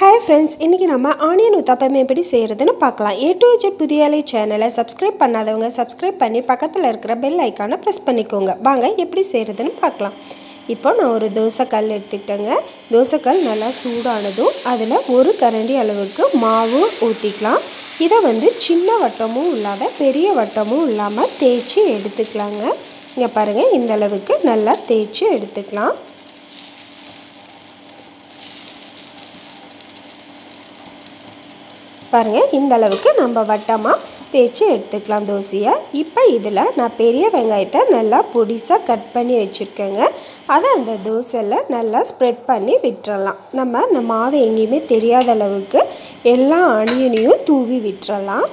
hi friends இன்றைக்கி நம்ம onion உத்தாப்பம் எப்படி செய்கிறதுன்னு பார்க்கலாம் ஏ டு ஜெட் புதிய அலை சேனலை சப்ஸ்கிரைப் பண்ணாதவங்க சப்ஸ்கிரைப் பண்ணி பக்கத்தில் இருக்கிற பெல் ஐக்கானை ப்ரெஸ் பண்ணிக்கோங்க வாங்க எப்படி செய்கிறதுன்னு பார்க்கலாம் இப்போ நான் ஒரு தோசைக்கல் எடுத்துக்கிட்டேங்க தோசைக்கல் நல்லா சூடானதும் அதில் ஒரு கரண்டி அளவுக்கு மாவு ஊற்றிக்கலாம் இதை வந்து சின்ன வட்டமும் இல்லாத பெரிய வட்டமும் இல்லாமல் தேய்ச்சி எடுத்துக்கலாங்க இங்கே பாருங்கள் இந்த அளவுக்கு நல்லா தேய்ச்சி எடுத்துக்கலாம் பாருங்கள் இந்த அளவுக்கு நம்ம வட்டமாக தேய்ச்சி எடுத்துக்கலாம் தோசையை இப்போ இதில் நான் பெரிய வெங்காயத்தை நல்லா பொடிசாக கட் பண்ணி வச்சுருக்கேங்க அதை அந்த தோசையில் நல்லா ஸ்ப்ரெட் பண்ணி விட்டுறலாம் நம்ம அந்த மாவு எங்கேயுமே தெரியாத அளவுக்கு எல்லா ஆனியனையும் தூவி விட்டுறலாம்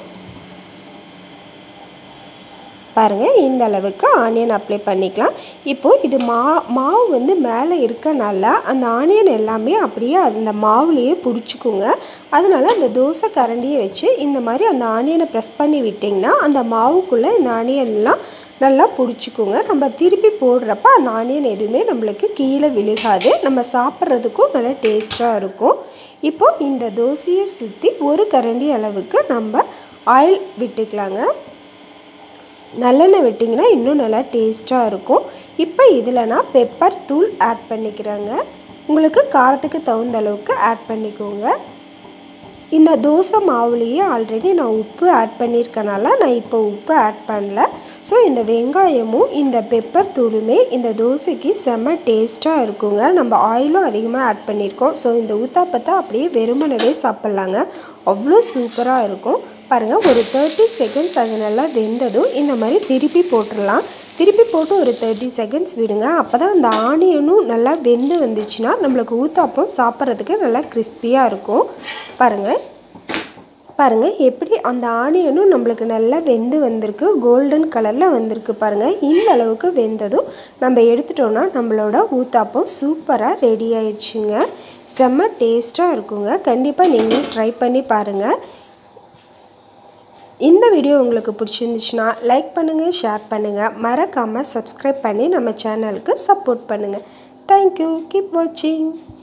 பாருங்கள் இந்த அளவுக்கு ஆனியன் அப்ளை பண்ணிக்கலாம் இப்போது இது மா மாவு வந்து மேலே இருக்கனால அந்த ஆனியன் எல்லாமே அப்படியே அந்த மாவுலேயே பிடிச்சிக்குங்க அதனால் அந்த தோசை கரண்டியை வச்சு இந்த மாதிரி அந்த ஆனியனை ப்ரெஸ் பண்ணி விட்டிங்கன்னா அந்த மாவுக்குள்ளே இந்த ஆனியன்லாம் நல்லா பிடிச்சிக்குங்க நம்ம திருப்பி போடுறப்ப அந்த ஆனியன் எதுவுமே நம்மளுக்கு கீழே விழுகாது நம்ம சாப்பிட்றதுக்கும் நல்லா டேஸ்ட்டாக இருக்கும் இப்போது இந்த தோசையை சுற்றி ஒரு கரண்டி அளவுக்கு நம்ம ஆயில் விட்டுக்கலாங்க நல்லெண்ணெய் விட்டிங்கன்னா இன்னும் நல்லா டேஸ்ட்டாக இருக்கும் இப்போ இதில் நான் பெப்பர் தூள் ஆட் பண்ணிக்கிறேங்க உங்களுக்கு காரத்துக்கு தகுந்த அளவுக்கு ஆட் பண்ணிக்கோங்க இந்த தோசை மாவுலேயே ஆல்ரெடி நான் உப்பு ஆட் பண்ணியிருக்கனால நான் இப்போ உப்பு ஆட் பண்ணல ஸோ இந்த வெங்காயமும் இந்த பெப்பர் தூளுமே இந்த தோசைக்கு செம்ம டேஸ்ட்டாக இருக்குங்க நம்ம ஆயிலும் அதிகமாக ஆட் பண்ணியிருக்கோம் ஸோ இந்த ஊத்தாப்பத்தை அப்படியே வெறுமனவே சாப்பிட்லாங்க அவ்வளோ சூப்பராக இருக்கும் பாருங்கள் ஒரு தேர்ட்டி செகண்ட்ஸ் அது நல்லா வெந்ததும் இந்த மாதிரி திருப்பி போட்டுடலாம் திருப்பி போட்டு ஒரு தேர்ட்டி செகண்ட்ஸ் விடுங்க அப்போ தான் அந்த ஆனியனும் நல்லா வெந்து வந்துச்சுன்னா நம்மளுக்கு ஊத்தாப்பம் சாப்பிட்றதுக்கு நல்லா கிறிஸ்பியாக இருக்கும் பாருங்கள் பாருங்கள் எப்படி அந்த ஆனியனும் நம்மளுக்கு நல்லா வெந்து வந்திருக்கு கோல்டன் கலரில் வந்திருக்கு பாருங்கள் இந்த அளவுக்கு வெந்ததும் நம்ம எடுத்துட்டோன்னா நம்மளோட ஊத்தாப்பம் சூப்பராக ரெடி ஆயிடுச்சுங்க செம்ம டேஸ்ட்டாக இருக்குங்க கண்டிப்பாக நீங்களும் ட்ரை பண்ணி பாருங்கள் இந்த வீடியோ உங்களுக்கு பிடிச்சிருந்துச்சுன்னா லைக் பண்ணுங்கள் ஷேர் பண்ணுங்கள் மறக்காமல் சப்ஸ்கிரைப் பண்ணி நம்ம சேனலுக்கு சப்போர்ட் பண்ணுங்கள் தேங்க்யூ கீப் வாட்சிங்